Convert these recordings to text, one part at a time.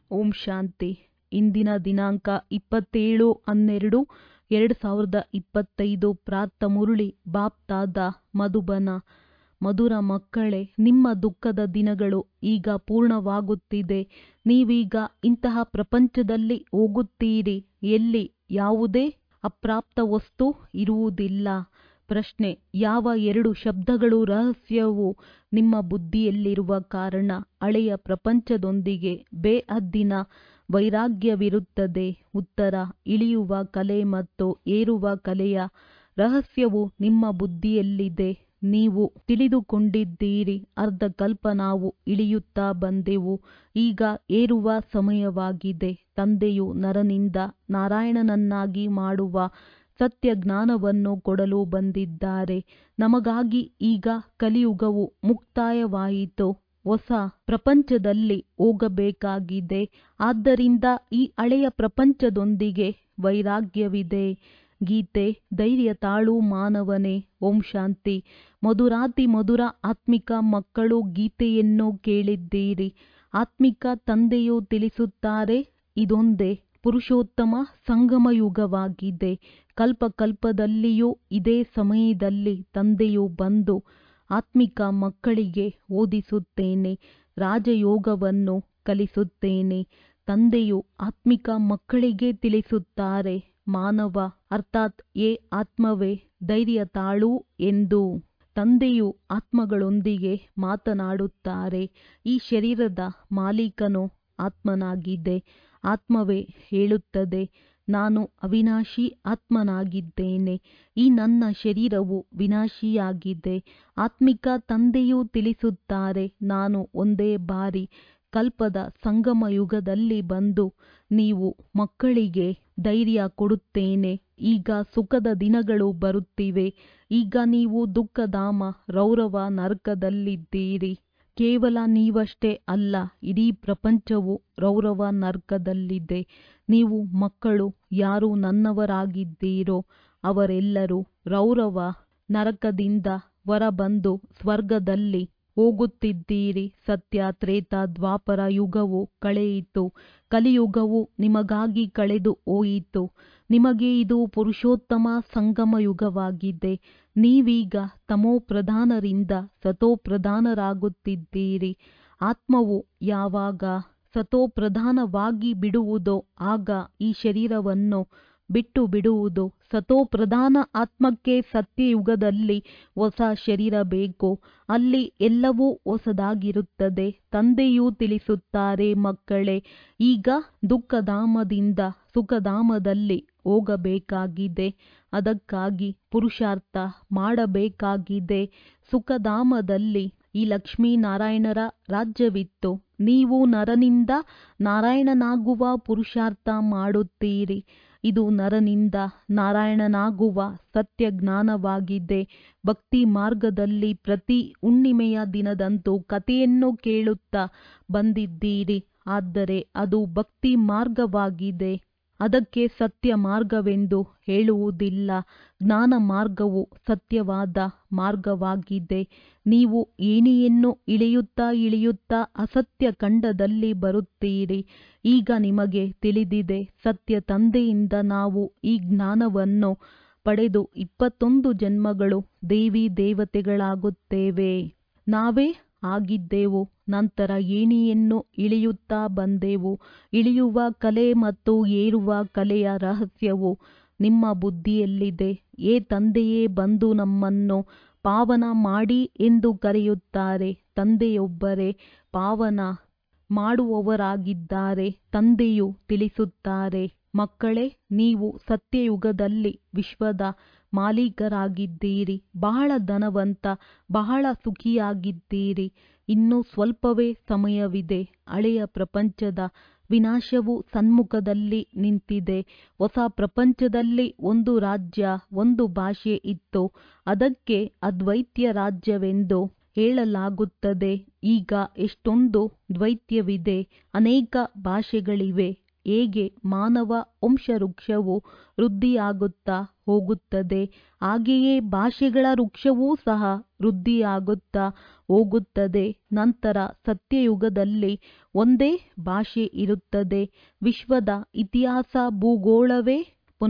ಓಂ ಶಾಂತಿ ಇಂದಿನ ದಿನಾಂಕ ಇಪ್ಪತ್ತೇಳು ಹನ್ನೆರಡು ಎರಡು ಸಾವಿರದ ಇಪ್ಪತ್ತೈದು ಪ್ರಾರ್ಥ ಮುರುಳಿ ಬಾಪ್ತಾದ ಮಧುಬನ ಮಧುರ ಮಕ್ಕಳೇ ನಿಮ್ಮ ದುಃಖದ ದಿನಗಳು ಈಗ ಪೂರ್ಣವಾಗುತ್ತಿದೆ ನೀವೀಗ ಇಂತಹ ಪ್ರಪಂಚದಲ್ಲಿ ಹೋಗುತ್ತೀರಿ ಎಲ್ಲಿ ಯಾವುದೇ ಅಪ್ರಾಪ್ತ ವಸ್ತು ಇರುವುದಿಲ್ಲ ಪ್ರಶ್ನೆ ಯಾವ ಎರಡು ಶಬ್ದಗಳು ರಹಸ್ಯವು ನಿಮ್ಮ ಬುದ್ಧಿಯಲ್ಲಿರುವ ಕಾರಣ ಹಳೆಯ ಪ್ರಪಂಚದೊಂದಿಗೆ ಬೇಹದ್ದಿನ ವೈರಾಗ್ಯವಿರುತ್ತದೆ ಉತ್ತರ ಇಳಿಯುವ ಕಲೆ ಮತ್ತು ಏರುವ ಕಲೆಯ ರಹಸ್ಯವು ನಿಮ್ಮ ಬುದ್ಧಿಯಲ್ಲಿದೆ ನೀವು ತಿಳಿದುಕೊಂಡಿದ್ದೀರಿ ಅರ್ಧಕಲ್ಪ ನಾವು ಇಳಿಯುತ್ತಾ ಬಂದೆವು ಈಗ ಏರುವ ಸಮಯವಾಗಿದೆ ತಂದೆಯು ನರನಿಂದ ನಾರಾಯಣನನ್ನಾಗಿ ಮಾಡುವ ಸತ್ಯ ಜ್ಞಾನವನ್ನು ಕೊಡಲು ಬಂದಿದ್ದಾರೆ ನಮಗಾಗಿ ಈಗ ಕಲಿಯುಗವು ಮುಕ್ತಾಯವಾಯಿತು ಹೊಸ ಪ್ರಪಂಚದಲ್ಲಿ ಹೋಗಬೇಕಾಗಿದೆ ಆದ್ದರಿಂದ ಈ ಹಳೆಯ ಪ್ರಪಂಚದೊಂದಿಗೆ ವೈರಾಗ್ಯವಿದೆ ಗೀತೆ ಧೈರ್ಯ ತಾಳು ಮಾನವನೇ ಓಂ ಶಾಂತಿ ಮಧುರಾತಿ ಮಧುರ ಆತ್ಮಿಕ ಮಕ್ಕಳು ಗೀತೆಯನ್ನು ಕೇಳಿದ್ದೀರಿ ಆತ್ಮಿಕ ತಂದೆಯು ತಿಳಿಸುತ್ತಾರೆ ಇದೊಂದೇ ಪುರುಷೋತ್ತಮ ಸಂಗಮ ಯುಗವಾಗಿದೆ ಕಲ್ಪ ಕಲ್ಪದಲ್ಲಿಯೂ ಇದೇ ಸಮಯದಲ್ಲಿ ತಂದೆಯು ಬಂದು ಆತ್ಮಿಕ ಮಕ್ಕಳಿಗೆ ಓದಿಸುತ್ತೇನೆ ರಾಜಯೋಗವನ್ನು ಕಲಿಸುತ್ತೇನೆ ತಂದೆಯು ಆತ್ಮಿಕ ಮಕ್ಕಳಿಗೆ ತಿಳಿಸುತ್ತಾರೆ ಮಾನವ ಅರ್ಥಾತ್ ಏ ಆತ್ಮವೇ ಧೈರ್ಯ ತಾಳು ಎಂದು ತಂದೆಯು ಆತ್ಮಗಳೊಂದಿಗೆ ಮಾತನಾಡುತ್ತಾರೆ ಈ ಶರೀರದ ಮಾಲೀಕನು ಆತ್ಮನಾಗಿದೆ ಆತ್ಮವೇ ಹೇಳುತ್ತದೆ ನಾನು ಅವಿನಾಶಿ ಆತ್ಮನಾಗಿದ್ದೇನೆ ಈ ನನ್ನ ಶರೀರವು ವಿನಾಶಿಯಾಗಿದೆ ಆತ್ಮಿಕ ತಂದೆಯು ತಿಳಿಸುತ್ತಾರೆ ನಾನು ಒಂದೇ ಬಾರಿ ಕಲ್ಪದ ಸಂಗಮ ಯುಗದಲ್ಲಿ ಬಂದು ನೀವು ಮಕ್ಕಳಿಗೆ ಧೈರ್ಯ ಕೊಡುತ್ತೇನೆ ಈಗ ಸುಖದ ದಿನಗಳು ಬರುತ್ತಿವೆ ಈಗ ನೀವು ದುಃಖಧಾಮ ರೌರವ ನರ್ಕದಲ್ಲಿದ್ದೀರಿ ಕೇವಲ ನೀವಷ್ಟೇ ಅಲ್ಲ ಇಡೀ ಪ್ರಪಂಚವು ರೌರವ ನರ್ಕದಲ್ಲಿದೆ ನೀವು ಮಕ್ಕಳು ಯಾರು ನನ್ನವರಾಗಿದ್ದೀರೋ ಅವರೆಲ್ಲರೂ ರೌರವ ನರಕದಿಂದ ಹೊರಬಂದು ಸ್ವರ್ಗದಲ್ಲಿ ಹೋಗುತ್ತಿದ್ದೀರಿ ಸತ್ಯ ತ್ರೇತ ದ್ವಾಪರ ಯುಗವು ಕಳೆಯಿತು ಕಲಿಯುಗವು ನಿಮಗಾಗಿ ಕಳೆದು ಹೋಯಿತು ನಿಮಗೆ ಇದು ಪುರುಷೋತ್ತಮ ಸಂಗಮ ಯುಗವಾಗಿದೆ ನೀವೀಗ ತಮೋಪ್ರಧಾನರಿಂದ ಸತೋಪ್ರಧಾನರಾಗುತ್ತಿದ್ದೀರಿ ಆತ್ಮವು ಯಾವಾಗ ಸತೋಪ್ರಧಾನವಾಗಿ ಬಿಡುವುದೋ ಆಗ ಈ ಶರೀರವನ್ನು ಬಿಟ್ಟು ಬಿಡುವುದು ಸತೋಪ್ರಧಾನ ಆತ್ಮಕ್ಕೆ ಸತ್ಯಯುಗದಲ್ಲಿ ಹೊಸ ಶರೀರ ಬೇಕು ಅಲ್ಲಿ ಎಲ್ಲವೂ ಹೊಸದಾಗಿರುತ್ತದೆ ತಂದೆಯೂ ತಿಳಿಸುತ್ತಾರೆ ಮಕ್ಕಳೇ ಈಗ ದುಃಖಧಾಮದಿಂದ ಸುಖಧಾಮದಲ್ಲಿ ಹೋಗಬೇಕಾಗಿದೆ ಅದಕ್ಕಾಗಿ ಪುರುಷಾರ್ಥ ಮಾಡಬೇಕಾಗಿದೆ ಸುಖಧಾಮದಲ್ಲಿ ಈ ಲಕ್ಷ್ಮೀನಾರಾಯಣರ ರಾಜ್ಯವಿತ್ತು ನೀವು ನರನಿಂದ ನಾರಾಯಣನಾಗುವ ಪುರುಷಾರ್ಥ ಮಾಡುತ್ತೀರಿ ಇದು ನರನಿಂದ ನಾರಾಯಣನಾಗುವ ಸತ್ಯ ಜ್ಞಾನವಾಗಿದೆ ಭಕ್ತಿ ಮಾರ್ಗದಲ್ಲಿ ಪ್ರತಿ ಹುಣ್ಣಿಮೆಯ ದಿನದಂದು ಕಥೆಯನ್ನು ಕೇಳುತ್ತಾ ಬಂದಿದ್ದೀರಿ ಆದರೆ ಅದು ಭಕ್ತಿ ಮಾರ್ಗವಾಗಿದೆ ಅದಕ್ಕೆ ಸತ್ಯ ಮಾರ್ಗವೆಂದು ಹೇಳುವುದಿಲ್ಲ ಜ್ಞಾನ ಮಾರ್ಗವು ಸತ್ಯವಾದ ಮಾರ್ಗವಾಗಿದೆ ನೀವು ಏಣಿಯನ್ನು ಇಳಿಯುತ್ತಾ ಇಳಿಯುತ್ತಾ ಅಸತ್ಯ ಖಂಡದಲ್ಲಿ ಬರುತ್ತೀರಿ ಈಗ ನಿಮಗೆ ತಿಳಿದಿದೆ ಸತ್ಯ ತಂದೆಯಿಂದ ನಾವು ಈ ಜ್ಞಾನವನ್ನು ಪಡೆದು ಇಪ್ಪತ್ತೊಂದು ಜನ್ಮಗಳು ದೇವಿ ದೇವತೆಗಳಾಗುತ್ತೇವೆ ನಾವೇ ಆಗಿದ್ದೆವು ನಂತರ ಏಣಿಯನ್ನು ಇಳಿಯುತ್ತಾ ಬಂದೆವು ಇಳಿಯುವ ಕಲೆ ಮತ್ತು ಏರುವ ಕಲೆಯ ರಹಸ್ಯವು ನಿಮ್ಮ ಬುದ್ಧಿಯಲ್ಲಿದೆ ಏ ತಂದೆಯೇ ಬಂದು ನಮ್ಮನ್ನು ಪಾವನ ಮಾಡಿ ಎಂದು ಕರೆಯುತ್ತಾರೆ ತಂದೆಯೊಬ್ಬರೇ ಪಾವನ ಮಾಡುವವರಾಗಿದ್ದಾರೆ ತಂದೆಯು ತಿಳಿಸುತ್ತಾರೆ ಮಕ್ಕಳೇ ನೀವು ಸತ್ಯಯುಗದಲ್ಲಿ ವಿಶ್ವದ ಮಾಲೀಕರಾಗಿದ್ದೀರಿ ಬಹಳ ಧನವಂತ ಬಹಳ ಸುಖಿಯಾಗಿದ್ದೀರಿ ಇನ್ನೂ ಸ್ವಲ್ಪವೇ ಸಮಯವಿದೆ ಹಳೆಯ ಪ್ರಪಂಚದ ವಿನಾಶವು ಸನ್ಮುಖದಲ್ಲಿ ನಿಂತಿದೆ ಹೊಸ ಪ್ರಪಂಚದಲ್ಲಿ ಒಂದು ರಾಜ್ಯ ಒಂದು ಭಾಷೆ ಇತ್ತು ಅದಕ್ಕೆ ಅದ್ವೈತ್ಯ ರಾಜ್ಯವೆಂದು ಹೇಳಲಾಗುತ್ತದೆ ಈಗ ಎಷ್ಟೊಂದು ದ್ವೈತ್ಯವಿದೆ ಅನೇಕ ಭಾಷೆಗಳಿವೆ ಹೇಗೆ ಮಾನವ ವಂಶವೃಕ್ಷವು ವೃದ್ಧಿಯಾಗುತ್ತಾ ಹೋಗುತ್ತದೆ ಹಾಗೆಯೇ ಭಾಷೆಗಳ ವೃಕ್ಷವೂ ಸಹ ವೃದ್ಧಿಯಾಗುತ್ತಾ ಹೋಗುತ್ತದೆ ನಂತರ ಸತ್ಯಯುಗದಲ್ಲಿ ಒಂದೇ ಭಾಷೆ ಇರುತ್ತದೆ ವಿಶ್ವದ ಇತಿಹಾಸ ಭೂಗೋಳವೇ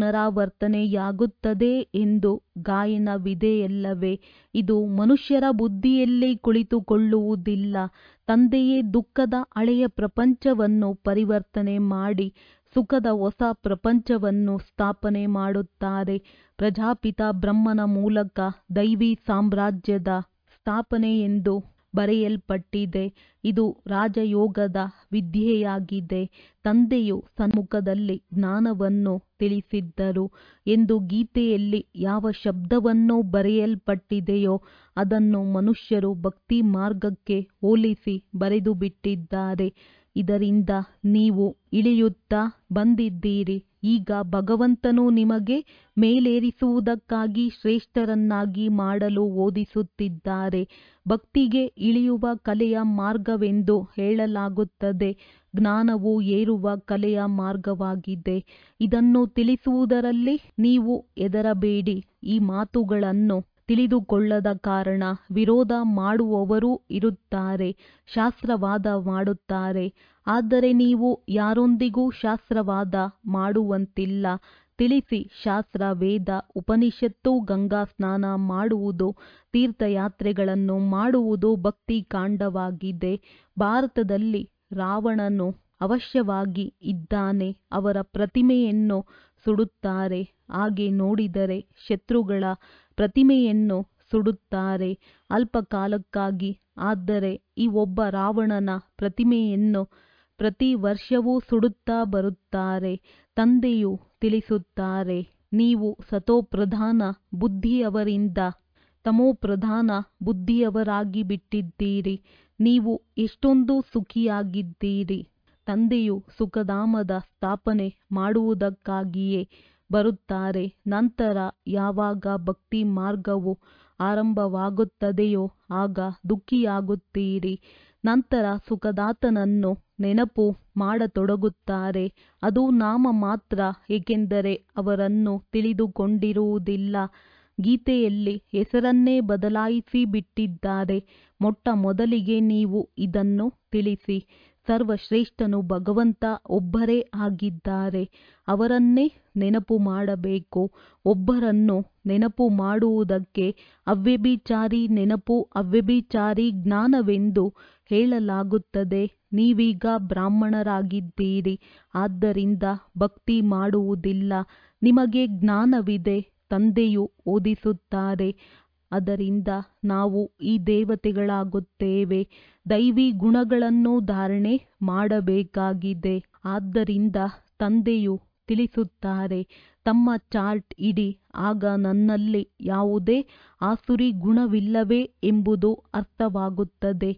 ಪುನರಾವರ್ತನೆಯಾಗುತ್ತದೆ ಎಂದು ಗಾಯನವಿದೆಯಲ್ಲವೇ ಇದು ಮನುಷ್ಯರ ಬುದ್ಧಿಯಲ್ಲಿ ಕುಳಿತುಕೊಳ್ಳುವುದಿಲ್ಲ ತಂದೆಯೇ ದುಃಖದ ಹಳೆಯ ಪ್ರಪಂಚವನ್ನು ಪರಿವರ್ತನೆ ಮಾಡಿ ಸುಖದ ಹೊಸ ಪ್ರಪಂಚವನ್ನು ಸ್ಥಾಪನೆ ಮಾಡುತ್ತಾರೆ ಪ್ರಜಾಪಿತ ಬ್ರಹ್ಮನ ಮೂಲಕ ದೈವಿ ಸಾಮ್ರಾಜ್ಯದ ಸ್ಥಾಪನೆ ಎಂದು ಬರೆಯಲ್ಪಟ್ಟಿದೆ ಇದು ರಾಜಯೋಗದ ವಿದ್ಯೆಯಾಗಿದೆ ತಂದೆಯು ಸನ್ಮುಖದಲ್ಲಿ ಜ್ಞಾನವನ್ನು ತಿಳಿಸಿದ್ದರು ಎಂದು ಗೀತೆಯಲ್ಲಿ ಯಾವ ಶಬ್ದವನ್ನು ಬರೆಯಲ್ಪಟ್ಟಿದೆಯೋ ಅದನ್ನು ಮನುಷ್ಯರು ಭಕ್ತಿ ಮಾರ್ಗಕ್ಕೆ ಹೋಲಿಸಿ ಬರೆದು ಬಿಟ್ಟಿದ್ದಾರೆ ಇದರಿಂದ ನೀವು ಇಳಿಯುತ್ತಾ ಬಂದಿದ್ದೀರಿ ಈಗ ಭಗವಂತನು ನಿಮಗೆ ಮೇಲೇರಿಸುವುದಕ್ಕಾಗಿ ಶ್ರೇಷ್ಠರನ್ನಾಗಿ ಮಾಡಲು ಓದಿಸುತ್ತಿದ್ದಾರೆ ಭಕ್ತಿಗೆ ಇಳಿಯುವ ಕಲೆಯ ಮಾರ್ಗವೆಂದು ಹೇಳಲಾಗುತ್ತದೆ ಜ್ಞಾನವು ಏರುವ ಕಲೆಯ ಮಾರ್ಗವಾಗಿದೆ ಇದನ್ನು ತಿಳಿಸುವುದರಲ್ಲಿ ನೀವು ಹೆದರಬೇಡಿ ಈ ಮಾತುಗಳನ್ನು ತಿಳಿದುಕೊಳ್ಳದ ಕಾರಣ ವಿರೋಧ ಮಾಡುವವರೂ ಇರುತ್ತಾರೆ ಶಾಸ್ತ್ರವಾದ ಮಾಡುತ್ತಾರೆ ಆದರೆ ನೀವು ಯಾರೊಂದಿಗೂ ಶಾಸ್ತ್ರವಾದ ಮಾಡುವಂತಿಲ್ಲ ತಿಳಿಸಿ ಶಾಸ್ತ್ರ ವೇದ ಉಪನಿಷತ್ತು ಗಂಗಾ ಸ್ನಾನ ಮಾಡುವುದು ತೀರ್ಥಯಾತ್ರೆಗಳನ್ನು ಮಾಡುವುದು ಭಕ್ತಿ ಕಾಂಡವಾಗಿದೆ ಭಾರತದಲ್ಲಿ ರಾವಣನು ಅವಶ್ಯವಾಗಿ ಇದ್ದಾನೆ ಅವರ ಪ್ರತಿಮೆಯನ್ನು ಸುಡುತ್ತಾರೆ ಹಾಗೆ ನೋಡಿದರೆ ಶತ್ರುಗಳ ಪ್ರತಿಮೆಯನ್ನು ಸುಡುತ್ತಾರೆ ಅಲ್ಪಕಾಲಕ್ಕಾಗಿ ಆದರೆ ಈ ಒಬ್ಬ ರಾವಣನ ಪ್ರತಿಮೆಯನ್ನು ಪ್ರತಿ ವರ್ಷವೂ ಸುಡುತ್ತಾ ಬರುತ್ತಾರೆ ತಂದೆಯು ತಿಳಿಸುತ್ತಾರೆ ನೀವು ಸತೋಪ್ರಧಾನ ಬುದ್ಧಿಯವರಿಂದ ತಮೋಪ್ರಧಾನ ಬುದ್ಧಿಯವರಾಗಿ ಬಿಟ್ಟಿದ್ದೀರಿ ನೀವು ಎಷ್ಟೊಂದು ಸುಖಿಯಾಗಿದ್ದೀರಿ ತಂದೆಯು ಸುಖಧಾಮದ ಸ್ಥಾಪನೆ ಮಾಡುವುದಕ್ಕಾಗಿಯೇ ಬರುತ್ತಾರೆ ನಂತರ ಯಾವಾಗ ಭಕ್ತಿ ಮಾರ್ಗವು ಆರಂಭವಾಗುತ್ತದೆಯೋ ಆಗ ದುಃಖಿಯಾಗುತ್ತೀರಿ ನಂತರ ಸುಖದಾತನನ್ನು ನೆನಪು ಮಾಡತೊಡಗುತ್ತಾರೆ ಅದು ನಾಮ ಮಾತ್ರ ಏಕೆಂದರೆ ಅವರನ್ನು ತಿಳಿದುಕೊಂಡಿರುವುದಿಲ್ಲ ಗೀತೆಯಲ್ಲಿ ಹೆಸರನ್ನೇ ಬದಲಾಯಿಸಿ ಬಿಟ್ಟಿದ್ದಾರೆ ಮೊಟ್ಟ ಮೊದಲಿಗೆ ನೀವು ಇದನ್ನು ತಿಳಿಸಿ ಸರ್ವಶ್ರೇಷ್ಠನು ಭಗವಂತ ಒಬ್ಬರೇ ಆಗಿದ್ದಾರೆ ಅವರನ್ನೇ ನೆನಪು ಮಾಡಬೇಕು ಒಬ್ಬರನ್ನು ನೆನಪು ಮಾಡುವುದಕ್ಕೆ ಅವ್ಯಭಿಚಾರಿ ನೆನಪು ಅವ್ಯಭಿಚಾರಿ ಜ್ಞಾನವೆಂದು ಹೇಳಲಾಗುತ್ತದೆ ನೀವೀಗ ಬ್ರಾಹ್ಮಣರಾಗಿದ್ದೀರಿ ಆದ್ದರಿಂದ ಭಕ್ತಿ ಮಾಡುವುದಿಲ್ಲ ನಿಮಗೆ ಜ್ಞಾನವಿದೆ ತಂದೆಯು ಓದಿಸುತ್ತಾರೆ ಅದರಿಂದ ನಾವು ಈ ದೇವತೆಗಳಾಗುತ್ತೇವೆ ದೈವಿ ಗುಣಗಳನ್ನು ಧಾರಣೆ ಮಾಡಬೇಕಾಗಿದೆ ಆದ್ದರಿಂದ ತಂದೆಯು ತಿಳಿಸುತ್ತಾರೆ ತಮ್ಮ ಚಾರ್ಟ್ ಇಡಿ ಆಗ ನನ್ನಲ್ಲಿ ಯಾವುದೇ ಆಸುರಿ ಗುಣವಿಲ್ಲವೇ ಎಂಬುದು ಅರ್ಥವಾಗುತ್ತದೆ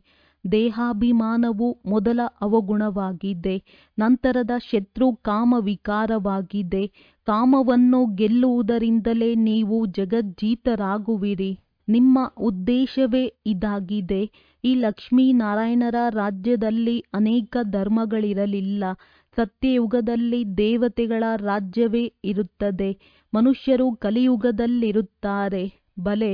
ದೇಹಾಭಿಮಾನವು ಮೊದಲ ಅವಗುಣವಾಗಿದೆ ನಂತರದ ಶತ್ರು ಕಾಮ ವಿಕಾರವಾಗಿದೆ ಕಾಮವನ್ನು ಗೆಲ್ಲುವುದರಿಂದಲೇ ನೀವು ಜಗಜ್ಜೀತರಾಗುವಿರಿ ನಿಮ್ಮ ಉದ್ದೇಶವೇ ಇದಾಗಿದೆ ಈ ಲಕ್ಷ್ಮೀನಾರಾಯಣರ ರಾಜ್ಯದಲ್ಲಿ ಅನೇಕ ಧರ್ಮಗಳಿರಲಿಲ್ಲ ಸತ್ಯಯುಗದಲ್ಲಿ ದೇವತೆಗಳ ರಾಜ್ಯವೇ ಇರುತ್ತದೆ ಮನುಷ್ಯರು ಕಲಿಯುಗದಲ್ಲಿರುತ್ತಾರೆ ಬಲೆ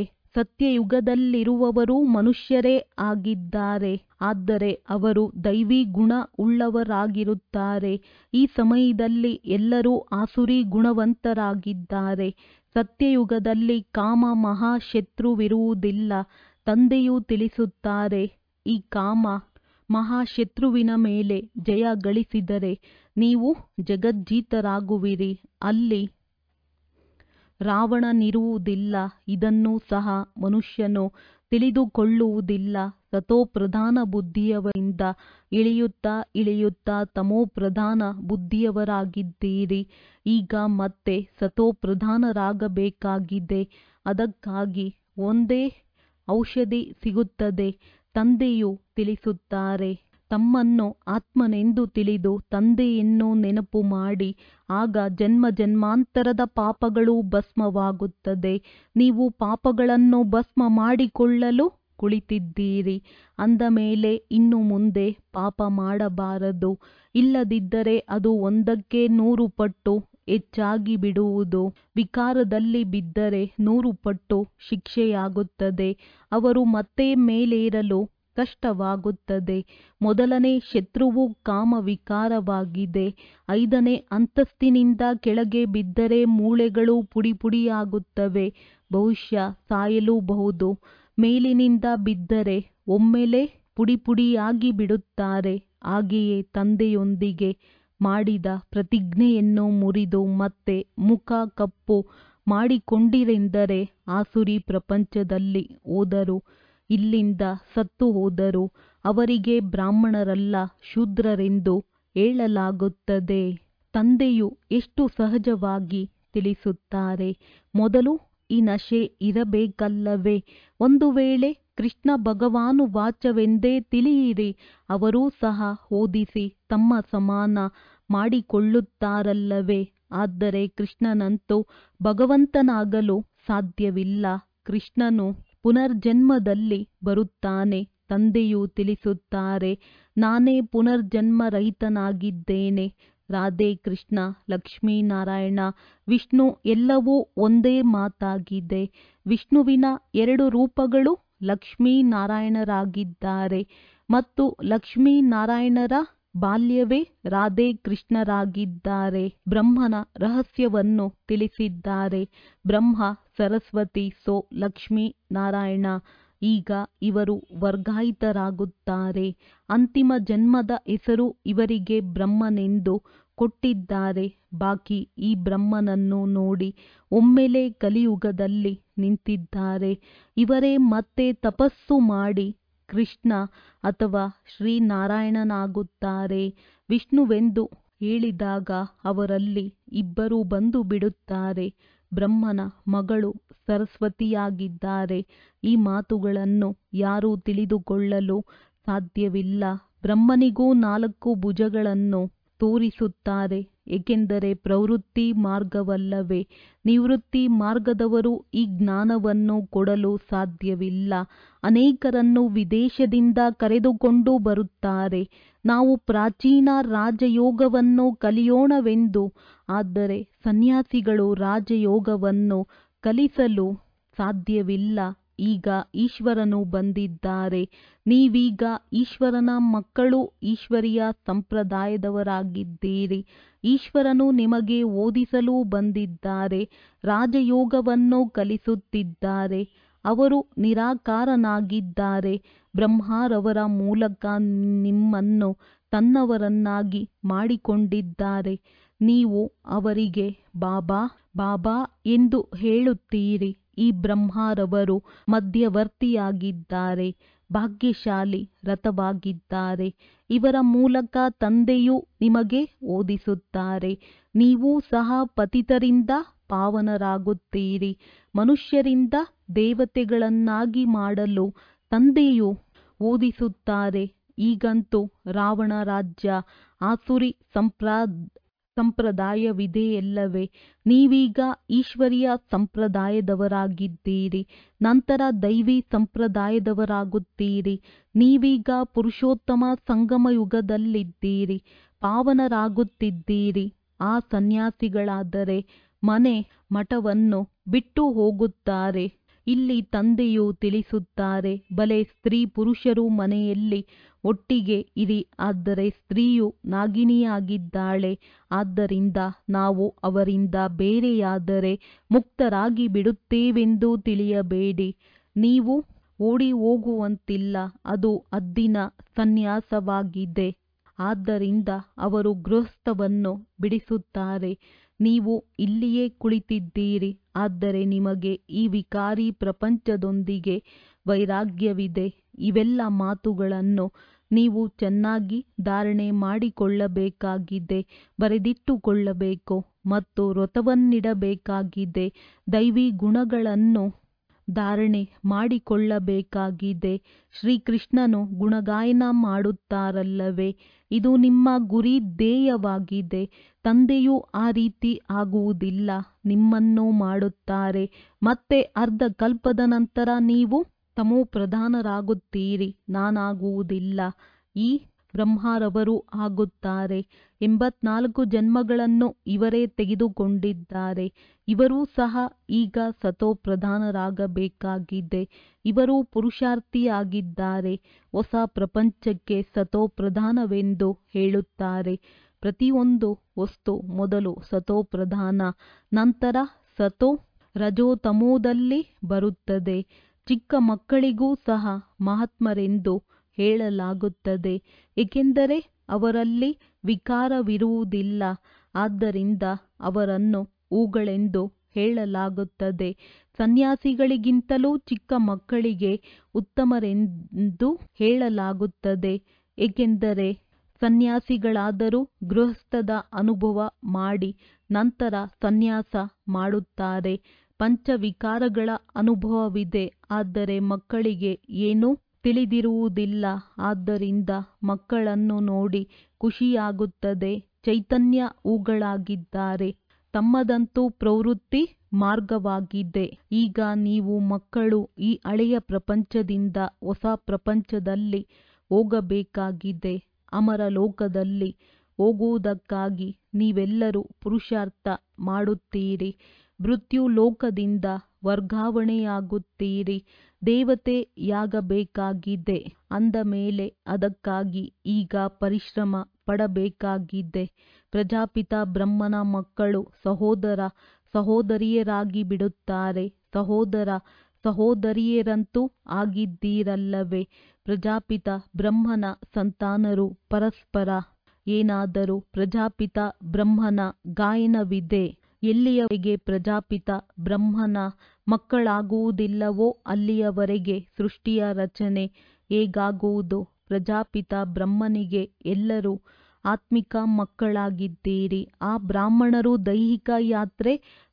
ಸತ್ಯಯುಗದಲ್ಲಿರುವವರು ಮನುಷ್ಯರೇ ಆಗಿದ್ದಾರೆ ಆದರೆ ಅವರು ದೈವಿ ಗುಣ ಉಳ್ಳವರಾಗಿರುತ್ತಾರೆ ಈ ಸಮಯದಲ್ಲಿ ಎಲ್ಲರೂ ಆಸುರಿ ಗುಣವಂತರಾಗಿದ್ದಾರೆ ಸತ್ಯಯುಗದಲ್ಲಿ ಕಾಮ ಮಹಾಶತ್ರುವಿರುವುದಿಲ್ಲ ತಂದೆಯು ತಿಳಿಸುತ್ತಾರೆ ಈ ಕಾಮ ಮಹಾಶತ್ರುವಿನ ಮೇಲೆ ಜಯ ಗಳಿಸಿದರೆ ನೀವು ಜಗಜ್ಜೀತರಾಗುವಿರಿ ಅಲ್ಲಿ ರಾವಣನಿರುವುದಿಲ್ಲ ಇದನ್ನೂ ಸಹ ಮನುಷ್ಯನು ತಿಳಿದುಕೊಳ್ಳುವುದಿಲ್ಲ ಸತೋಪ್ರಧಾನ ಬುದ್ಧಿಯವರಿಂದ ಇಳಿಯುತ್ತಾ ಇಳಿಯುತ್ತಾ ತಮೋಪ್ರಧಾನ ಬುದ್ಧಿಯವರಾಗಿದ್ದೀರಿ ಈಗ ಮತ್ತೆ ಸತೋಪ್ರಧಾನರಾಗಬೇಕಾಗಿದೆ ಅದಕ್ಕಾಗಿ ಒಂದೇ ಔಷಧಿ ಸಿಗುತ್ತದೆ ತಂದೆಯು ತಿಳಿಸುತ್ತಾರೆ ತಮ್ಮನ್ನು ಆತ್ಮನೆಂದು ತಿಳಿದು ತಂದೆಯನ್ನು ನೆನಪು ಮಾಡಿ ಆಗ ಜನ್ಮ ಜನ್ಮಾಂತರದ ಪಾಪಗಳು ಭಸ್ಮವಾಗುತ್ತದೆ ನೀವು ಪಾಪಗಳನ್ನು ಭಸ್ಮ ಮಾಡಿಕೊಳ್ಳಲು ಕುಳಿತಿದ್ದೀರಿ ಅಂದ ಮೇಲೆ ಇನ್ನು ಮುಂದೆ ಪಾಪ ಮಾಡಬಾರದು ಇಲ್ಲದಿದ್ದರೆ ಅದು ಒಂದಕ್ಕೆ ನೂರು ಪಟ್ಟು ಹೆಚ್ಚಾಗಿ ಬಿಡುವುದು ವಿಕಾರದಲ್ಲಿ ಬಿದ್ದರೆ ನೂರು ಪಟ್ಟು ಶಿಕ್ಷೆಯಾಗುತ್ತದೆ ಅವರು ಮತ್ತೆ ಮೇಲೇರಲು ಕಷ್ಟವಾಗುತ್ತದೆ ಮೊದಲನೇ ಶತ್ರುವು ಕಾಮ ವಿಕಾರವಾಗಿದೆ ಐದನೇ ಅಂತಸ್ತಿನಿಂದ ಕೆಳಗೆ ಬಿದ್ದರೆ ಮೂಳೆಗಳು ಪುಡಿಪುಡಿಯಾಗುತ್ತವೆ ಬಹುಶಃ ಸಾಯಲೂಬಹುದು ಮೇಲಿನಿಂದ ಬಿದ್ದರೆ ಒಮ್ಮೆಲೇ ಪುಡಿಪುಡಿಯಾಗಿ ಬಿಡುತ್ತಾರೆ ಹಾಗೆಯೇ ತಂದೆಯೊಂದಿಗೆ ಮಾಡಿದ ಪ್ರತಿಜ್ಞೆಯನ್ನು ಮುರಿದು ಮತ್ತೆ ಮುಖ ಕಪ್ಪು ಮಾಡಿಕೊಂಡಿರೆಂದರೆ ಆಸುರಿ ಪ್ರಪಂಚದಲ್ಲಿ ಹೋದರು ಇಲ್ಲಿಂದ ಸತ್ತು ಹೋದರು ಅವರಿಗೆ ಬ್ರಾಹ್ಮಣರಲ್ಲ ಶೂದ್ರರೆಂದು ಹೇಳಲಾಗುತ್ತದೆ ತಂದೆಯು ಎಷ್ಟು ಸಹಜವಾಗಿ ತಿಳಿಸುತ್ತಾರೆ ಮೊದಲು ಈ ನಶೆ ಇರಬೇಕಲ್ಲವೇ ಒಂದು ವೇಳೆ ಕೃಷ್ಣ ಭಗವಾನು ವಾಚವೆಂದೇ ತಿಳಿಯಿರಿ ಅವರೂ ಸಹ ಓದಿಸಿ ತಮ್ಮ ಸಮಾನ ಮಾಡಿಕೊಳ್ಳುತ್ತಾರಲ್ಲವೇ ಆದರೆ ಕೃಷ್ಣನಂತೂ ಭಗವಂತನಾಗಲು ಸಾಧ್ಯವಿಲ್ಲ ಕೃಷ್ಣನು ಪುನರ್ಜನ್ಮದಲ್ಲಿ ಬರುತ್ತಾನೆ ತಂದೆಯು ತಿಳಿಸುತ್ತಾರೆ ನಾನೇ ಪುನರ್ಜನ್ಮರಹಿತನಾಗಿದ್ದೇನೆ ರಾಧೆ ಕೃಷ್ಣ ಲಕ್ಷ್ಮೀನಾರಾಯಣ ವಿಷ್ಣು ಎಲ್ಲವೂ ಒಂದೇ ಮಾತಾಗಿದೆ ವಿಷ್ಣುವಿನ ಎರಡು ರೂಪಗಳು ಲಕ್ಷ್ಮೀನಾರಾಯಣರಾಗಿದ್ದಾರೆ ಮತ್ತು ಲಕ್ಷ್ಮೀನಾರಾಯಣರ ಬಾಲ್ಯವೇ ರಾಧೆ ಕೃಷ್ಣರಾಗಿದ್ದಾರೆ ಬ್ರಹ್ಮನ ರಹಸ್ಯವನ್ನು ತಿಳಿಸಿದ್ದಾರೆ ಬ್ರಹ್ಮ ಸರಸ್ವತಿ ಸೋ ಲಕ್ಷ್ಮೀ ನಾರಾಯಣ ಈಗ ಇವರು ವರ್ಗಾಯಿತರಾಗುತ್ತಾರೆ ಅಂತಿಮ ಜನ್ಮದ ಹೆಸರು ಇವರಿಗೆ ಬ್ರಹ್ಮನೆಂದು ಕೊಟ್ಟಿದ್ದಾರೆ ಬಾಕಿ ಈ ಬ್ರಹ್ಮನನ್ನು ನೋಡಿ ಒಮ್ಮೆಲೇ ಕಲಿಯುಗದಲ್ಲಿ ನಿಂತಿದ್ದಾರೆ ಇವರೇ ಮತ್ತೆ ತಪಸ್ಸು ಮಾಡಿ ಕೃಷ್ಣ ಅಥವಾ ಶ್ರೀನಾರಾಯಣನಾಗುತ್ತಾರೆ ವಿಷ್ಣುವೆಂದು ಹೇಳಿದಾಗ ಅವರಲ್ಲಿ ಇಬ್ಬರು ಬಂದು ಬಿಡುತ್ತಾರೆ ಬ್ರಹ್ಮನ ಮಗಳು ಸರಸ್ವತಿಯಾಗಿದ್ದಾರೆ ಈ ಮಾತುಗಳನ್ನು ಯಾರೂ ತಿಳಿದುಕೊಳ್ಳಲು ಸಾಧ್ಯವಿಲ್ಲ ಬ್ರಹ್ಮನಿಗೂ ನಾಲ್ಕು ಭುಜಗಳನ್ನು ತೋರಿಸುತ್ತಾರೆ ಏಕೆಂದರೆ ಪ್ರವೃತ್ತಿ ಮಾರ್ಗವಲ್ಲವೇ ನಿವೃತ್ತಿ ಮಾರ್ಗದವರು ಈ ಜ್ಞಾನವನ್ನು ಕೊಡಲು ಸಾಧ್ಯವಿಲ್ಲ ಅನೇಕರನ್ನು ವಿದೇಶದಿಂದ ಕರೆದುಕೊಂಡು ಬರುತ್ತಾರೆ ನಾವು ಪ್ರಾಚೀನ ರಾಜಯೋಗವನ್ನು ಕಲಿಯೋಣವೆಂದು ಆದರೆ ಸನ್ಯಾಸಿಗಳು ರಾಜಯೋಗವನ್ನು ಕಲಿಸಲು ಸಾಧ್ಯವಿಲ್ಲ ಈಗ ಈಶ್ವರನು ಬಂದಿದ್ದಾರೆ ನೀವೀಗ ಈಶ್ವರನ ಮಕ್ಕಳು ಈಶ್ವರಿಯ ಸಂಪ್ರದಾಯದವರಾಗಿದ್ದೀರಿ ಈಶ್ವರನು ನಿಮಗೆ ಓದಿಸಲು ಬಂದಿದ್ದಾರೆ ರಾಜಯೋಗವನ್ನು ಕಲಿಸುತ್ತಿದ್ದಾರೆ ಅವರು ನಿರಾಕಾರನಾಗಿದ್ದಾರೆ ಬ್ರಹ್ಮಾರವರ ಮೂಲಕ ನಿಮ್ಮನ್ನು ತನ್ನವರನ್ನಾಗಿ ಮಾಡಿಕೊಂಡಿದ್ದಾರೆ ನೀವು ಅವರಿಗೆ ಬಾಬಾ ಬಾಬಾ ಎಂದು ಹೇಳುತ್ತೀರಿ ಈ ಬ್ರಹ್ಮಾರವರು ಮಧ್ಯವರ್ತಿಯಾಗಿದ್ದಾರೆ ಭಾಗ್ಯಶಾಲಿ ರಥವಾಗಿದ್ದಾರೆ ಇವರ ಮೂಲಕ ತಂದೆಯು ನಿಮಗೆ ಓದಿಸುತ್ತಾರೆ ನೀವೂ ಸಹ ಪತಿತರಿಂದ ಪಾವನರಾಗುತ್ತೀರಿ ಮನುಷ್ಯರಿಂದ ದೇವತೆಗಳನ್ನಾಗಿ ಮಾಡಲು ತಂದೆಯು ಓದಿಸುತ್ತಾರೆ ಈಗಂತೂ ರಾವಣ ರಾಜ್ಯ ಆಸುರಿ ಸಂಪ್ರಾ ಸಂಪ್ರದಾಯವಿದೆಯಲ್ಲವೇ ನೀವೀಗ ಈಶ್ವರಿಯ ಸಂಪ್ರದಾಯದವರಾಗಿದ್ದೀರಿ ನಂತರ ದೈವಿ ಸಂಪ್ರದಾಯದವರಾಗುತ್ತೀರಿ ನೀವೀಗ ಪುರುಷೋತ್ತಮ ಸಂಗಮ ಯುಗದಲ್ಲಿದ್ದೀರಿ ಪಾವನರಾಗುತ್ತಿದ್ದೀರಿ ಆ ಸನ್ಯಾಸಿಗಳಾದರೆ ಮನೆ ಮಠವನ್ನು ಬಿಟ್ಟು ಹೋಗುತ್ತಾರೆ ಇಲ್ಲಿ ತಂದೆಯು ತಿಳಿಸುತ್ತಾರೆ ಬಲೆ ಸ್ತ್ರೀ ಪುರುಷರು ಮನೆಯಲ್ಲಿ ಒಟ್ಟಿಗೆ ಇರಿ ಆದರೆ ಸ್ತ್ರೀಯು ನಾಗಿಣಿಯಾಗಿದ್ದಾಳೆ ಆದ್ದರಿಂದ ನಾವು ಅವರಿಂದ ಬೇರೆಯಾದರೆ ಮುಕ್ತರಾಗಿ ಬಿಡುತ್ತೇವೆಂದು ತಿಳಿಯಬೇಡಿ ನೀವು ಓಡಿ ಹೋಗುವಂತಿಲ್ಲ ಅದು ಹದ್ದಿನ ಸನ್ಯಾಸವಾಗಿದೆ ಆದ್ದರಿಂದ ಅವರು ಗೃಹಸ್ಥವನ್ನು ಬಿಡಿಸುತ್ತಾರೆ ನೀವು ಇಲ್ಲಿಯೇ ಕುಳಿತಿದ್ದೀರಿ ಆದರೆ ನಿಮಗೆ ಈ ವಿಕಾರಿ ಪ್ರಪಂಚದೊಂದಿಗೆ ವೈರಾಗ್ಯವಿದೆ ಇವೆಲ್ಲ ಮಾತುಗಳನ್ನು ನೀವು ಚೆನ್ನಾಗಿ ಧಾರಣೆ ಮಾಡಿಕೊಳ್ಳಬೇಕಾಗಿದೆ ಬರೆದಿಟ್ಟುಕೊಳ್ಳಬೇಕು ಮತ್ತು ವ್ರತವನ್ನಿಡಬೇಕಾಗಿದೆ ದೈವಿ ಗುಣಗಳನ್ನು ಧಾರಣೆ ಮಾಡಿಕೊಳ್ಳಬೇಕಾಗಿದೆ ಶ್ರೀಕೃಷ್ಣನು ಗುಣಗಾಯನ ಮಾಡುತ್ತಾರಲ್ಲವೇ ಇದು ನಿಮ್ಮ ಗುರಿ ಧ್ಯೇಯವಾಗಿದೆ ತಂದೆಯು ಆ ರೀತಿ ಆಗುವುದಿಲ್ಲ ನಿಮ್ಮನ್ನು ಮಾಡುತ್ತಾರೆ ಮತ್ತೆ ಅರ್ಧ ಕಲ್ಪದ ನಂತರ ನೀವು ತಮೋ ಪ್ರಧಾನರಾಗುತ್ತೀರಿ ನಾನಾಗುವುದಿಲ್ಲ ಈ ಬ್ರಹ್ಮರವರು ಆಗುತ್ತಾರೆ ಎಂಬತ್ನಾಲ್ಕು ಜನ್ಮಗಳನ್ನು ಇವರೇ ತೆಗೆದುಕೊಂಡಿದ್ದಾರೆ ಇವರೂ ಸಹ ಈಗ ಸತೋ ಪ್ರಧಾನರಾಗಬೇಕಾಗಿದೆ ಇವರೂ ಪುರುಷಾರ್ಥಿಯಾಗಿದ್ದಾರೆ ಹೊಸ ಪ್ರಪಂಚಕ್ಕೆ ಸತೋ ಪ್ರಧಾನವೆಂದು ಹೇಳುತ್ತಾರೆ ಪ್ರತಿಯೊಂದು ವಸ್ತು ಮೊದಲು ಸತೋ ಪ್ರಧಾನ ನಂತರ ಸತೋ ರಜೋತಮೋದಲ್ಲಿ ಬರುತ್ತದೆ ಚಿಕ್ಕ ಮಕ್ಕಳಿಗೂ ಸಹ ಮಹಾತ್ಮರೆಂದು ಹೇಳಲಾಗುತ್ತದೆ ಏಕೆಂದರೆ ಅವರಲ್ಲಿ ವಿಕಾರವಿರುವುದಿಲ್ಲ ಆದ್ದರಿಂದ ಅವರನ್ನು ಹೂಗಳೆಂದು ಹೇಳಲಾಗುತ್ತದೆ ಸನ್ಯಾಸಿಗಳಿಗಿಂತಲೂ ಚಿಕ್ಕ ಮಕ್ಕಳಿಗೆ ಉತ್ತಮರೆಂದು ಹೇಳಲಾಗುತ್ತದೆ ಏಕೆಂದರೆ ಸನ್ಯಾಸಿಗಳಾದರೂ ಗೃಹಸ್ಥದ ಅನುಭವ ಮಾಡಿ ನಂತರ ಸನ್ಯಾಸ ಮಾಡುತ್ತಾರೆ ಪಂಚವಿಕಾರಗಳ ಅನುಭವವಿದೆ ಆದರೆ ಮಕ್ಕಳಿಗೆ ಏನೂ ತಿಳಿದಿರುವುದಿಲ್ಲ ಆದ್ದರಿಂದ ಮಕ್ಕಳನ್ನು ನೋಡಿ ಖುಷಿಯಾಗುತ್ತದೆ ಚೈತನ್ಯ ಹೂಗಳಾಗಿದ್ದಾರೆ ತಮ್ಮದಂತೂ ಪ್ರವೃತ್ತಿ ಮಾರ್ಗವಾಗಿದೆ ಈಗ ನೀವು ಮಕ್ಕಳು ಈ ಹಳೆಯ ಪ್ರಪಂಚದಿಂದ ಹೊಸ ಪ್ರಪಂಚದಲ್ಲಿ ಹೋಗಬೇಕಾಗಿದೆ ಅಮರ ಲೋಕದಲ್ಲಿ ಹೋಗುವುದಕ್ಕಾಗಿ ನೀವೆಲ್ಲರೂ ಪುರುಷಾರ್ಥ ಮಾಡುತ್ತೀರಿ ಮೃತ್ಯು ಲೋಕದಿಂದ ವರ್ಗಾವಣೆಯಾಗುತ್ತೀರಿ ದೇವತೆಯಾಗಬೇಕಾಗಿದೆ ಅಂದ ಮೇಲೆ ಅದಕ್ಕಾಗಿ ಈಗ ಪರಿಶ್ರಮ ಪಡಬೇಕಾಗಿದೆ ಪ್ರಜಾಪಿತ ಬ್ರಹ್ಮನ ಮಕ್ಕಳು ಸಹೋದರ ಸಹೋದರಿಯರಾಗಿ ಬಿಡುತ್ತಾರೆ ಸಹೋದರ ಸಹೋದರಿಯರಂತೂ ಆಗಿದ್ದೀರಲ್ಲವೇ ಪ್ರಜಾಪಿತ ಬ್ರಹ್ಮನ ಸಂತಾನರು ಪರಸ್ಪರ ಏನಾದರೂ ಪ್ರಜಾಪಿತ ಬ್ರಹ್ಮನ ಗಾಯನವಿದೆ ಎಲ್ಲಿಯವರೆಗೆ ಪ್ರಜಾಪಿತ ಬ್ರಹ್ಮನ ಮಕ್ಕಳಾಗುವುದಿಲ್ಲವೋ ಅಲ್ಲಿಯವರೆಗೆ ಸೃಷ್ಟಿಯ ರಚನೆ ಹೇಗಾಗುವುದು ಪ್ರಜಾಪಿತ ಬ್ರಹ್ಮನಿಗೆ ಎಲ್ಲರೂ ಆತ್ಮಿಕ ಮಕ್ಕಳಾಗಿದ್ದೀರಿ ಆ ಬ್ರಾಹ್ಮಣರು ದೈಹಿಕ ಯಾತ್ರೆ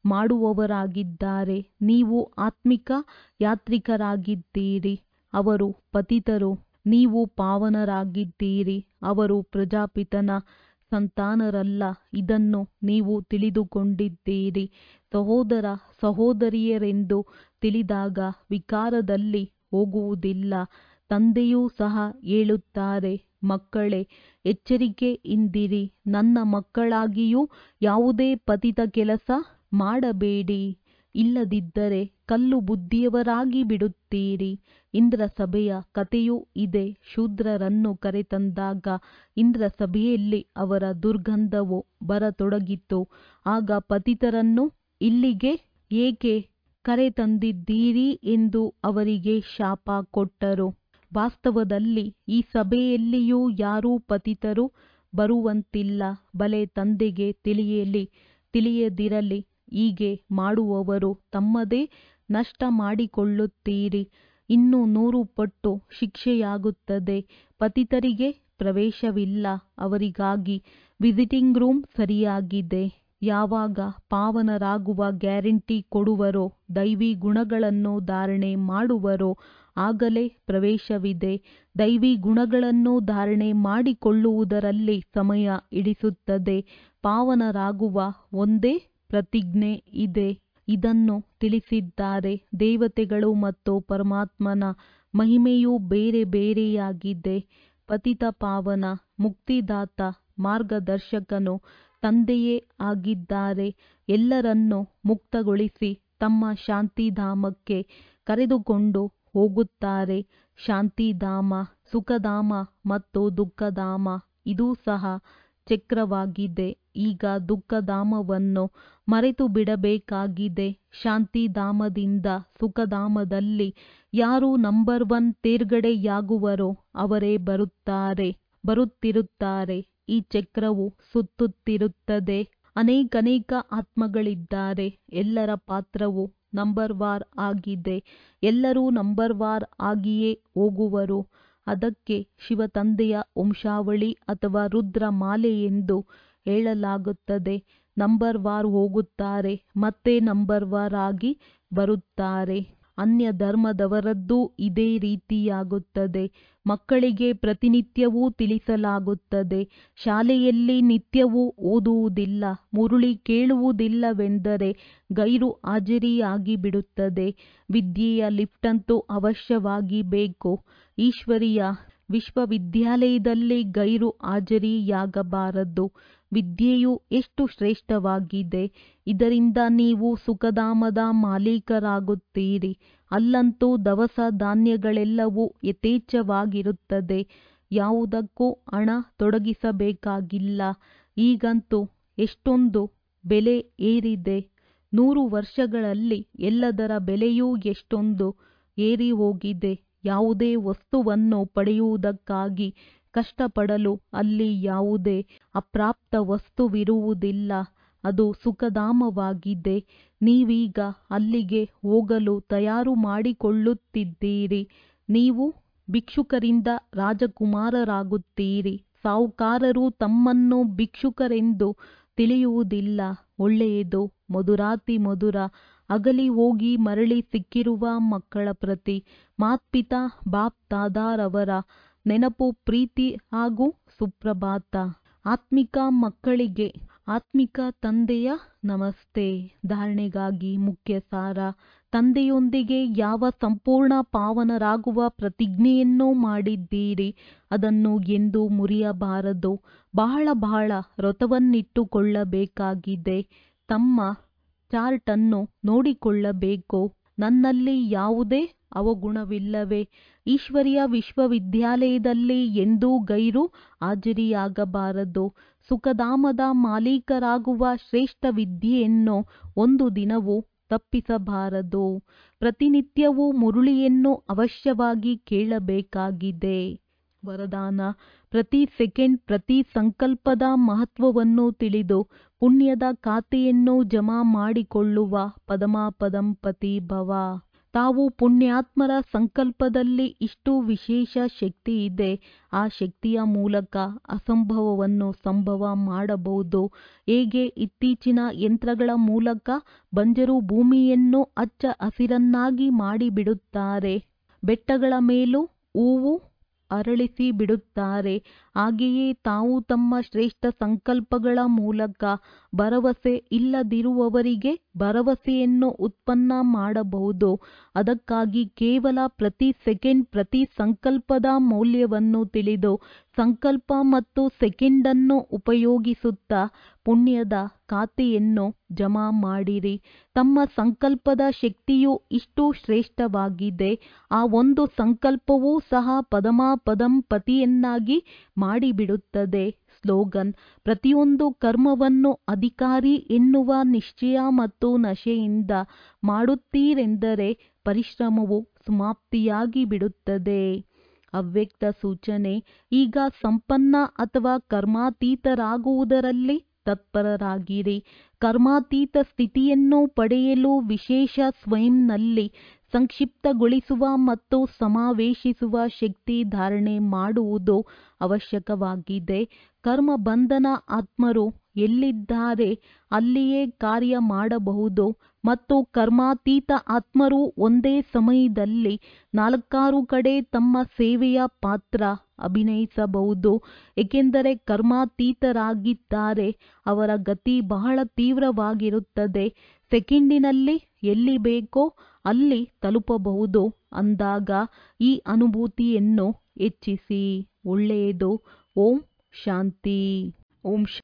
ಮಾಡುವವರಾಗಿದ್ದಾರೆ ನೀವು ಆತ್ಮಿಕ ಯಾತ್ರಿಕರಾಗಿದ್ದೀರಿ ಅವರು ಪತಿತರು ನೀವು ಪಾವನರಾಗಿದ್ದೀರಿ ಅವರು ಪ್ರಜಾಪಿತನ ಸಂತಾನರಲ್ಲ ಇದನ್ನು ನೀವು ತಿಳಿದುಕೊಂಡಿದ್ದೀರಿ ಸಹೋದರ ಸಹೋದರಿಯರೆಂದು ತಿಳಿದಾಗ ವಿಕಾರದಲ್ಲಿ ಹೋಗುವುದಿಲ್ಲ ತಂದೆಯೂ ಸಹ ಹೇಳುತ್ತಾರೆ ಮಕ್ಕಳೇ ಎಚ್ಚರಿಕೆಯಿಂದಿರಿ ನನ್ನ ಮಕ್ಕಳಾಗಿಯೂ ಯಾವುದೇ ಪತಿತ ಕೆಲಸ ಮಾಡಬೇಡಿ ಇಲ್ಲದಿದ್ದರೆ ಕಲ್ಲು ಬುದ್ಧಿಯವರಾಗಿ ಬಿಡುತ್ತೀರಿ ಇಂದ್ರ ಸಭೆಯ ಕಥೆಯೂ ಇದೆ ಶೂದ್ರರನ್ನು ಕರೆತಂದಾಗ ಇಂದ್ರ ಸಭೆಯಲ್ಲಿ ಅವರ ದುರ್ಗಂಧವು ಬರತೊಡಗಿತು ಆಗ ಪತಿತರನ್ನು ಇಲ್ಲಿಗೆ ಏಕೆ ಕರೆತಂದಿದ್ದೀರಿ ಎಂದು ಅವರಿಗೆ ಶಾಪ ಕೊಟ್ಟರು ವಾಸ್ತವದಲ್ಲಿ ಈ ಸಭೆಯಲ್ಲಿಯೂ ಯಾರೂ ಪತಿತರು ಬರುವಂತಿಲ್ಲ ಬಲೆ ತಂದೆಗೆ ತಿಳಿಯಲಿ ತಿಳಿಯದಿರಲಿ ಹೀಗೆ ಮಾಡುವವರು ತಮ್ಮದೇ ನಷ್ಟ ಮಾಡಿಕೊಳ್ಳುತ್ತೀರಿ ಇನ್ನು ನೂರು ಪಟ್ಟು ಶಿಕ್ಷೆಯಾಗುತ್ತದೆ ಪತಿತರಿಗೆ ಪ್ರವೇಶವಿಲ್ಲ ಅವರಿಗಾಗಿ ವಿಸಿಟಿಂಗ್ ರೂಮ್ ಸರಿಯಾಗಿದೆ ಯಾವಾಗ ಪಾವನರಾಗುವ ಗ್ಯಾರಂಟಿ ಕೊಡುವರೋ ದೈವಿ ಗುಣಗಳನ್ನು ಧಾರಣೆ ಮಾಡುವರೋ ಆಗಲೇ ಪ್ರವೇಶವಿದೆ ದೈವಿ ಗುಣಗಳನ್ನು ಧಾರಣೆ ಮಾಡಿಕೊಳ್ಳುವುದರಲ್ಲಿ ಸಮಯ ಹಿಡಿಸುತ್ತದೆ ಪಾವನರಾಗುವ ಒಂದೇ ಪ್ರತಿಜ್ಞೆ ಇದೆ ಇದನ್ನು ತಿಳಿಸಿದ್ದಾರೆ ದೇವತೆಗಳು ಮತ್ತು ಪರಮಾತ್ಮನ ಮಹಿಮೆಯು ಬೇರೆ ಬೇರೆಯಾಗಿದೆ ಪತಿತ ಪಾವನ ಮುಕ್ತಿದಾತ ಮಾರ್ಗದರ್ಶಕನು ತಂದೆಯೇ ಆಗಿದ್ದಾರೆ ಎಲ್ಲರನ್ನೂ ಮುಕ್ತಗೊಳಿಸಿ ತಮ್ಮ ಶಾಂತಿಧಾಮಕ್ಕೆ ಕರೆದುಕೊಂಡು ಹೋಗುತ್ತಾರೆ ಶಾಂತಿಧಾಮ ಸುಖಧಾಮ ಮತ್ತು ದುಃಖಧಾಮ ಇದೂ ಸಹ ಚಕ್ರವಾಗಿದೆ ಈಗ ದುಃಖಧಾಮವನ್ನು ಮರೆತು ಬಿಡಬೇಕಾಗಿದೆ ಶಾಂತಿಧಾಮದಿಂದ ಸುಖಧಾಮದಲ್ಲಿ ಯಾರು ನಂಬರ್ ಒನ್ ತೇರ್ಗಡೆಯಾಗುವರೋ ಅವರೇ ಬರುತ್ತಾರೆ ಬರುತ್ತಿರುತ್ತಾರೆ ಈ ಚಕ್ರವು ಸುತ್ತುತ್ತಿರುತ್ತದೆ ಅನೇಕನೇಕ ಆತ್ಮಗಳಿದ್ದಾರೆ ಎಲ್ಲರ ಪಾತ್ರವು ನಂಬರ್ ವಾರ್ ಆಗಿದೆ ಎಲ್ಲರೂ ನಂಬರ್ ವಾರ್ ಆಗಿಯೇ ಹೋಗುವರು ಅದಕ್ಕೆ ಶಿವತಂದೆಯ ವಂಶಾವಳಿ ಅಥವಾ ರುದ್ರ ಮಾಲೆ ಎಂದು ಹೇಳಲಾಗುತ್ತದೆ ನಂಬರ್ ವಾರ್ ಹೋಗುತ್ತಾರೆ ಮತ್ತೆ ನಂಬರ್ ವಾರ್ ಆಗಿ ಬರುತ್ತಾರೆ ಅನ್ಯ ಧರ್ಮದವರದ್ದು ಇದೇ ರೀತಿಯಾಗುತ್ತದೆ ಮಕ್ಕಳಿಗೆ ಪ್ರತಿನಿತ್ಯವೂ ತಿಳಿಸಲಾಗುತ್ತದೆ ಶಾಲೆಯಲ್ಲಿ ನಿತ್ಯವೂ ಓದುವುದಿಲ್ಲ ಮುರುಳಿ ಕೇಳುವುದಿಲ್ಲವೆಂದರೆ ಗೈರು ಹಾಜರಿಯಾಗಿ ಬಿಡುತ್ತದೆ ವಿದ್ಯೆಯ ಲಿಫ್ಟಂತೂ ಅವಶ್ಯವಾಗಿ ಬೇಕು ಈಶ್ವರೀಯ ವಿಶ್ವವಿದ್ಯಾಲಯದಲ್ಲಿ ಗೈರು ಹಾಜರಿಯಾಗಬಾರದು ವಿದ್ಯೆಯು ಎಷ್ಟು ಶ್ರೇಷ್ಠವಾಗಿದೆ ಇದರಿಂದ ನೀವು ಸುಖಧಾಮದ ಮಾಲೀಕರಾಗುತ್ತೀರಿ ಅಲ್ಲಂತೂ ದವಸ ಧಾನ್ಯಗಳೆಲ್ಲವೂ ಯಥೇಚ್ಛವಾಗಿರುತ್ತದೆ ಯಾವುದಕ್ಕೂ ಹಣ ತೊಡಗಿಸಬೇಕಾಗಿಲ್ಲ ಈಗಂತೂ ಎಷ್ಟೊಂದು ಬೆಲೆ ಏರಿದೆ ನೂರು ವರ್ಷಗಳಲ್ಲಿ ಎಲ್ಲದರ ಬೆಲೆಯೂ ಎಷ್ಟೊಂದು ಏರಿ ಹೋಗಿದೆ ಯಾವುದೇ ವಸ್ತುವನ್ನು ಪಡೆಯುವುದಕ್ಕಾಗಿ ಕಷ್ಟಪಡಲು ಅಲ್ಲಿ ಯಾವುದೇ ಅಪ್ರಾಪ್ತ ವಸ್ತುವಿರುವುದಿಲ್ಲ ಅದು ಸುಖಧಾಮವಾಗಿದೆ ನೀವೀಗ ಅಲ್ಲಿಗೆ ಹೋಗಲು ತಯಾರು ಮಾಡಿಕೊಳ್ಳುತ್ತಿದ್ದೀರಿ ನೀವು ಭಿಕ್ಷುಕರಿಂದ ರಾಜಕುಮಾರರಾಗುತ್ತೀರಿ ಸಾಹುಕಾರರು ತಮ್ಮನ್ನು ಭಿಕ್ಷುಕರೆಂದು ತಿಳಿಯುವುದಿಲ್ಲ ಒಳ್ಳೆಯದು ಮಧುರಾತಿ ಮಧುರ ಅಗಲಿ ಹೋಗಿ ಮರಳಿ ಸಿಕ್ಕಿರುವ ಮಕ್ಕಳ ಪ್ರತಿ ಮಾತ್ಪಿತಾ ಬಾಪ್ ದಾದಾರವರ ನೆನಪು ಪ್ರೀತಿ ಹಾಗೂ ಸುಪ್ರಭಾತ ಆತ್ಮಿಕ ಮಕ್ಕಳಿಗೆ ಆತ್ಮಿಕ ತಂದೆಯ ನಮಸ್ತೆ ಧಾರಣೆಗಾಗಿ ಮುಖ್ಯ ಸಾರ ತಂದೆಯೊಂದಿಗೆ ಯಾವ ಸಂಪೂರ್ಣ ಪಾವನರಾಗುವ ಪ್ರತಿಜ್ಞೆಯನ್ನು ಮಾಡಿದ್ದೀರಿ ಅದನ್ನು ಎಂದೂ ಮುರಿಯಬಾರದು ಬಹಳ ಬಹಳ ವ್ರತವನ್ನಿಟ್ಟುಕೊಳ್ಳಬೇಕಾಗಿದೆ ತಮ್ಮ ಚಾರ್ಟನ್ನು ನೋಡಿಕೊಳ್ಳಬೇಕು ನನ್ನಲ್ಲಿ ಯಾವುದೇ ಅವಗುಣವಿಲ್ಲವೇ ಈಶ್ವರಿಯ ವಿಶ್ವವಿದ್ಯಾಲಯದಲ್ಲಿ ಎಂದೂ ಗೈರು ಹಾಜರಿಯಾಗಬಾರದು ಸುಖಧಾಮದ ಮಾಲೀಕರಾಗುವ ಶ್ರೇಷ್ಠ ವಿದ್ಯೆಯನ್ನು ಒಂದು ದಿನವೂ ತಪ್ಪಿಸಬಾರದು ಪ್ರತಿನಿತ್ಯವೂ ಮುರುಳಿಯನ್ನು ಅವಶ್ಯವಾಗಿ ಕೇಳಬೇಕಾಗಿದೆ ವರದಾನ ಪ್ರತಿ ಸೆಕೆಂಡ್ ಪ್ರತಿ ಸಂಕಲ್ಪದ ಮಹತ್ವವನ್ನು ತಿಳಿದು ಪುಣ್ಯದ ಖಾತೆಯನ್ನು ಜಮಾ ಮಾಡಿಕೊಳ್ಳುವ ಪದಮಾಪದಂಪತಿ ಭವ ತಾವು ಪುಣ್ಯಾತ್ಮರ ಸಂಕಲ್ಪದಲ್ಲಿ ಇಷ್ಟು ವಿಶೇಷ ಶಕ್ತಿ ಇದೆ ಆ ಶಕ್ತಿಯ ಮೂಲಕ ಅಸಂಭವವನ್ನು ಸಂಭವ ಮಾಡಬಹುದು ಹೇಗೆ ಇತ್ತೀಚಿನ ಯಂತ್ರಗಳ ಮೂಲಕ ಬಂಜರು ಭೂಮಿಯನ್ನು ಹಚ್ಚ ಹಸಿರನ್ನಾಗಿ ಮಾಡಿಬಿಡುತ್ತಾರೆ ಬೆಟ್ಟಗಳ ಮೇಲೂ ಹೂವು ಅರಳಿಸಿ ಬಿಡುತ್ತಾರೆ ಹಾಗೆಯೇ ತಾವು ತಮ್ಮ ಶ್ರೇಷ್ಠ ಸಂಕಲ್ಪಗಳ ಮೂಲಕ ಭರವಸೆ ಇಲ್ಲದಿರುವವರಿಗೆ ಭರವಸೆಯನ್ನು ಉತ್ಪನ್ನ ಮಾಡಬಹುದು ಅದಕ್ಕಾಗಿ ಕೇವಲ ಪ್ರತಿ ಸೆಕೆಂಡ್ ಪ್ರತಿ ಸಂಕಲ್ಪದ ಮೌಲ್ಯವನ್ನು ತಿಳಿದು ಸಂಕಲ್ಪ ಮತ್ತು ಸೆಕೆಂಡನ್ನು ಉಪಯೋಗಿಸುತ್ತಾ ಪುಣ್ಯದ ಖಾತೆಯನ್ನು ಜಮಾ ಮಾಡಿರಿ ತಮ್ಮ ಸಂಕಲ್ಪದ ಶಕ್ತಿಯು ಇಷ್ಟು ಶ್ರೇಷ್ಠವಾಗಿದೆ ಆ ಒಂದು ಸಂಕಲ್ಪವೂ ಸಹ ಪದಮಾಪದಂಪತಿಯನ್ನಾಗಿ ಮಾಡಿಬಿಡುತ್ತದೆ ಸ್ಲೋಗನ್ ಪ್ರತಿಯೊಂದು ಕರ್ಮವನ್ನು ಅಧಿಕಾರಿ ಎನ್ನುವ ನಿಶ್ಚಯ ಮತ್ತು ನಶೆಯಿಂದ ಮಾಡುತ್ತೀರೆಂದರೆ ಪರಿಶ್ರಮವು ಸಮಾಪ್ತಿಯಾಗಿ ಬಿಡುತ್ತದೆ ಅವ್ಯಕ್ತ ಸೂಚನೆ ಈಗ ಸಂಪನ್ನ ಅಥವಾ ಕರ್ಮಾತೀತರಾಗುವುದರಲ್ಲಿ ತತ್ಪರರಾಗಿರಿ ಕರ್ಮಾತೀತ ಸ್ಥಿತಿಯನ್ನು ಪಡೆಯಲು ವಿಶೇಷ ಸ್ವಯಂನಲ್ಲಿ ಸಂಕ್ಷಿಪ್ತಗೊಳಿಸುವ ಮತ್ತು ಸಮಾವೇಶಿಸುವ ಶಕ್ತಿ ಧಾರಣೆ ಮಾಡುವುದು ಅವಶ್ಯಕವಾಗಿದೆ ಕರ್ಮ ಬಂಧನ ಆತ್ಮರು ಎಲ್ಲಿದ್ದಾರೆ ಅಲ್ಲಿಯೇ ಕಾರ್ಯ ಮಾಡಬಹುದು ಮತ್ತು ಕರ್ಮಾತೀತ ಆತ್ಮರು ಒಂದೇ ಸಮಯದಲ್ಲಿ ನಾಲ್ಕಾರು ಕಡೆ ತಮ್ಮ ಸೇವೆಯ ಪಾತ್ರ ಅಭಿನಯಿಸಬಹುದು ಏಕೆಂದರೆ ಕರ್ಮಾತೀತರಾಗಿದ್ದಾರೆ ಅವರ ಗತಿ ಬಹಳ ತೀವ್ರವಾಗಿರುತ್ತದೆ ಸೆಕೆಂಡಿನಲ್ಲಿ ಎಲ್ಲಿ ಬೇಕೋ ಅಲ್ಲಿ ತಲುಪಬಹುದು ಅಂದಾಗ ಈ ಅನುಭೂತಿಯನ್ನು ಹೆಚ್ಚಿಸಿ ಒಳ್ಳೆಯದು ಓಂ ಶಾಂತಿ ಓಂ